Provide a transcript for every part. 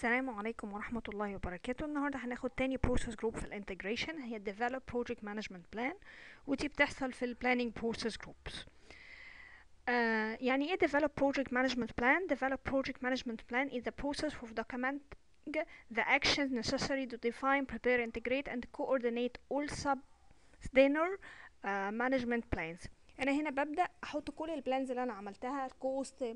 السلام عليكم ورحمة الله وبركاته النهاردة هناخد تاني process group في الانتجريشن هي develop project management plan ودي بتحصل في ال planning process groups آه يعني ايه develop project management plan develop project management plan is the process for documenting the actions necessary to define prepare integrate and coordinate all sub dinner uh, management plans انا هنا ببدأ احط كل البلانز اللي انا عملتها الكوست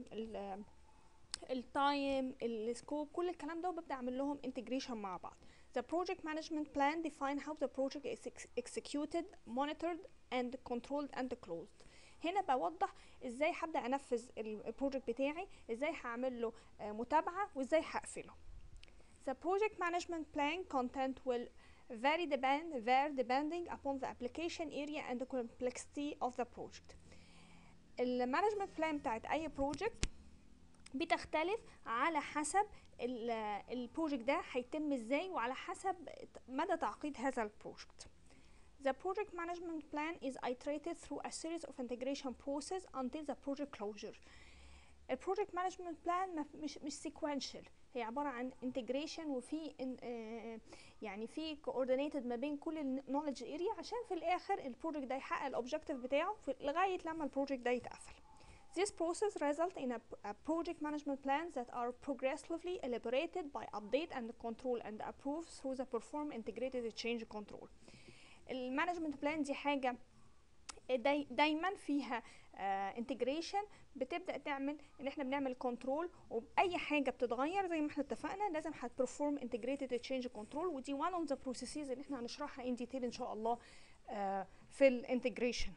التايم السكوب كل الكلام ده وببدا اعمل لهم انتجريشن مع بعض The project management plan define how the project is ex- executed, monitored and controlled and closed. هنا بوضح ازاي هبدا انفذ البروجكت بتاعي ازاي هعمل له آه، متابعه وازاي هقفله The project management plan content will vary depend vary depending upon the application area and the complexity of the project. المانجمنت بلان بتاعت اي بروجكت بتختلف على حسب البروجكت ده هيتم ازاي وعلى حسب مدى تعقيد هذا البروجكت The project management plan is iterated through a series of integration process until the project closure. البروجكت مانجمنت بلان مش مش sequential هي عبارة عن integration وفي in- آه، يعني في coordinated ما بين كل النولج اريا عشان في الاخر البروجكت ده يحقق الاوبجيكتيف بتاعه في لغاية لما البروجكت ده يتقفل. This process result in a, a project management plans that are progressively elaborated by update and control and approved through the perform integrated change control. المانجمنت بلان دي حاجة داي دايما فيها انتجريشن بتبدا تعمل ان احنا بنعمل كنترول واي حاجه بتتغير زي ما احنا اتفقنا لازم هتبرفورم انتجريتد تشينج كنترول ودي وان اوف ذا بروسيسز اللي احنا هنشرحها ان ديتيل ان شاء الله آه، في الانتجريشن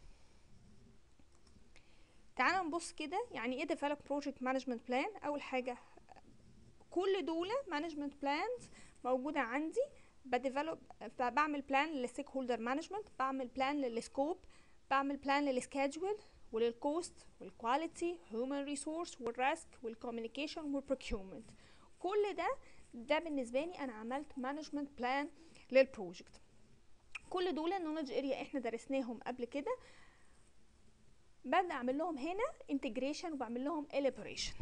تعال نبص كده يعني ايه develop project management plan اول حاجه كل دول management plans موجوده عندي بديفلوب بعمل بلان للستيك هولدر مانجمنت بعمل بلان للسكوب بعمل بلان للسكادجول وللكوست والكواليتي هيومن ريسورس والريسك والكوميونيكيشن والبروكيومنت كل ده ده بالنسبه لي انا عملت مانجمنت بلان للبروجكت كل دول النولج اريا احنا درسناهم قبل كده ببدا اعمل لهم هنا انتجريشن وبعمل لهم elaboration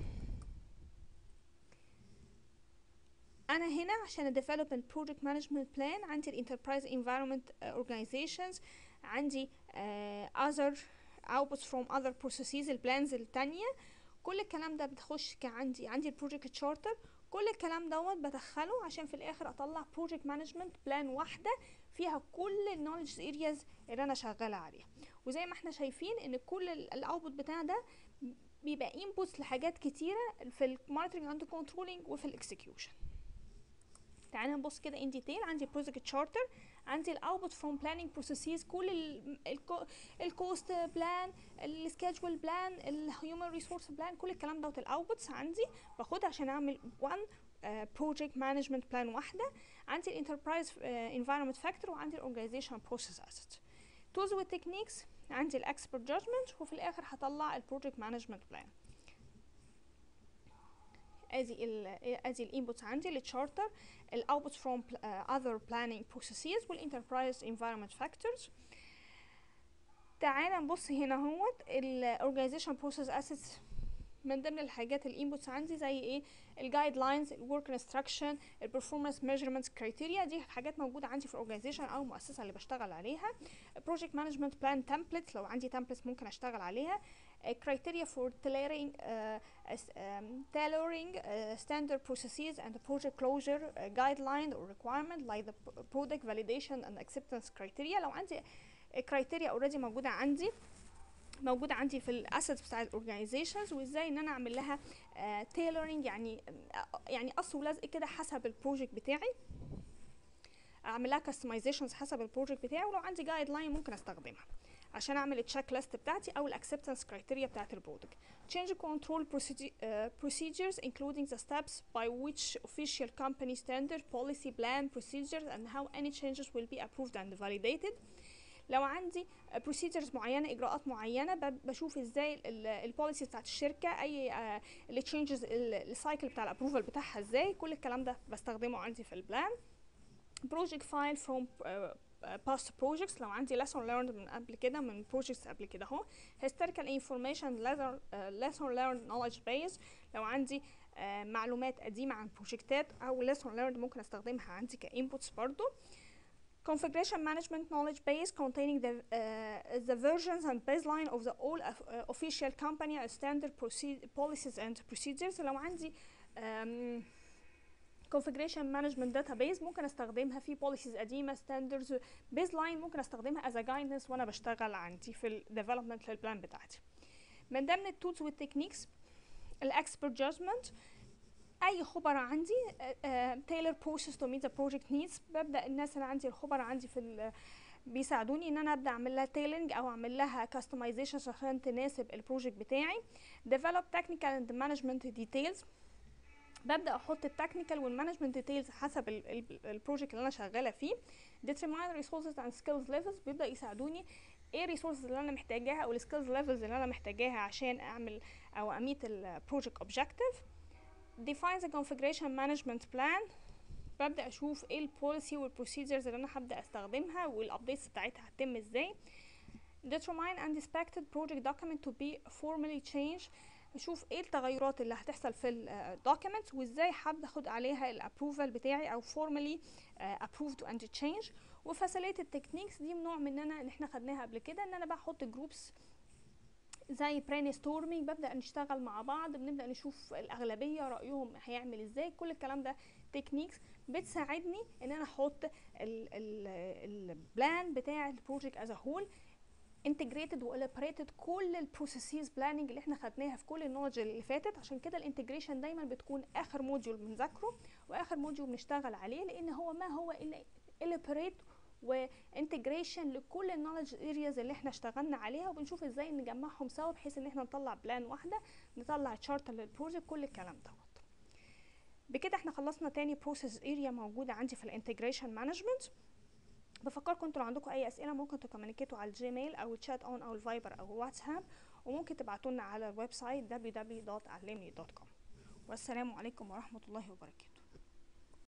انا هنا عشان develop a project management plan عندي ال enterprise environment uh, organizations عندي uh, other outputs from other processes البلانز التانية كل الكلام ده بتخش كعندي عندي البروجكت تشارتر كل الكلام دوت بدخله عشان في الاخر اطلع بروجكت مانجمنت بلان واحده فيها كل النولج ارياز اللي انا شغاله عليها وزي ما احنا شايفين ان كل الاوتبوت بتاعنا ده بيبقى انبوتس لحاجات كتيره في المونيتورنج اند كنترولينج وفي الاكسكيوشن تعالى نبص كده ان ديتيل عندي بروجكت تشارتر عندي الاوتبوت فروم بلاننج بروسيسز كل الكوست بلان السكادجول بلان الهيومن ريسورس بلان كل الكلام دوت الاوتبوتس عندي باخدها عشان اعمل وان بروجكت مانجمنت بلان واحده عندي الانتربرايز انفايرمنت فاكتور وعندي الاورجانيزيشن بروسيس اسيت تولز والتكنيكس عندي الاكسبرت جادجمنت وفي الاخر هطلع البروجكت مانجمنت بلان ادي ال ادي الانبوتس عندي للتشارتر الاوتبوتس فروم اذر بلاننج بروسيسز والانتربرايز انفايرمنت فاكتورز تعالى نبص هنا اهوت الاورجانيزيشن بروسيس اسيتس من ضمن الحاجات الانبوتس عندي زي ايه الجايد لاينز الورك انستراكشن البرفورمانس ميجرمنتس كرايتيريا دي حاجات موجوده عندي في الاورجانيزيشن او المؤسسه اللي بشتغل عليها بروجكت مانجمنت بلان تمبلتس لو عندي تمبلتس ممكن اشتغل عليها criteria for tailoring uh, as, um, tailoring uh, standard processes and project closure uh, guideline or requirement like the p- product validation and acceptance criteria لو عندي criteria already موجودة عندي موجودة عندي في الاسيتس بتاع الاورجانيزيشنز وازاي ان انا اعمل لها تailoring يعني يعني قص ولزق كده حسب البروجكت بتاعي اعمل لها كاستمايزيشنز حسب البروجكت بتاعي ولو عندي جايد لاين ممكن استخدمها عشان اعمل التشيك ليست بتاعتي او الاكسبتنس كرايتيريا بتاعت البرودكت change control procedure, uh, procedures including the steps by which official company standard policy plan procedures and how any changes will be approved and validated لو عندي procedures معينه اجراءات معينه ب- بشوف ازاي البوليسي بتاعت الشركه اي التشينجز السايكل بتاع الابروفال بتاعها ازاي كل الكلام ده بستخدمه عندي في البلان project file from uh, uh, past projects لو عندي lesson learned من قبل كده من projects قبل كده اهو historical information lesson, uh, lesson learned knowledge base لو عندي uh, آه معلومات قديمه عن بروجكتات او lesson learned ممكن استخدمها عندي كانبوتس برضو configuration management knowledge base containing the uh, the versions and baseline of the all uh, official company standard proce- policies and procedures لو عندي um, configuration management database ممكن استخدمها في policies قديمه standards baseline ممكن استخدمها as a guidance وانا بشتغل عندي في ال development للبلان بتاعتي من ضمن التولز والتكنيكس الاكسبرت جادجمنت اي خبراء عندي تايلر بروسيس تو ميت ذا بروجكت نيدز ببدا الناس اللي عندي الخبراء عندي في ال- بيساعدوني ان انا ابدا اعمل لها تيلنج او اعمل لها كاستمايزيشن عشان تناسب البروجكت بتاعي develop technical and management details ببدا احط التكنيكال والمانجمنت ديتيلز حسب البروجكت اللي انا شغاله فيه determine resources and skills levels بيبدا يساعدوني ايه الريسورسز اللي انا محتاجاها او السكيلز ليفلز اللي انا محتاجاها عشان اعمل او اميت البروجكت اوبجكتيف define the configuration management plan ببدا اشوف ايه البوليسي والبروسيجرز اللي انا هبدا استخدمها والابديتس بتاعتها هتتم ازاي determine and expected project document to be formally changed اشوف ايه التغيرات اللي هتحصل في الدوكيمنت وازاي هبدا اخد عليها الابروفال بتاعي او formally uh, approved and change وفاسيليت التكنيكس دي نوع مننا اللي احنا خدناها قبل كده ان انا بحط جروبس زي برين ستورمينج ببدا نشتغل مع بعض بنبدا نشوف الاغلبيه رايهم هيعمل ازاي كل الكلام ده تكنيكس بتساعدني ان انا احط البلان بتاع البروجكت از هول انتجريتد والابريتد كل البروسيسز بلاننج اللي احنا خدناها في كل النولج اللي فاتت عشان كده الانتجريشن دايما بتكون اخر موديول بنذاكره واخر موديول بنشتغل عليه لان هو ما هو الا الابريت وانتجريشن لكل النولج ارياز اللي احنا اشتغلنا عليها وبنشوف ازاي نجمعهم سوا بحيث ان احنا نطلع بلان واحده نطلع تشارت للبروجكت كل الكلام دوت بكده احنا خلصنا تاني بروسيس اريا موجوده عندي في الانتجريشن مانجمنت بفكركم انتوا لو عندكم اي اسئله ممكن تكومينيكيتوا على الجيميل او الشات اون او الفايبر او الواتساب وممكن تبعتوا لنا على الويب سايت www.علمني.com والسلام عليكم ورحمه الله وبركاته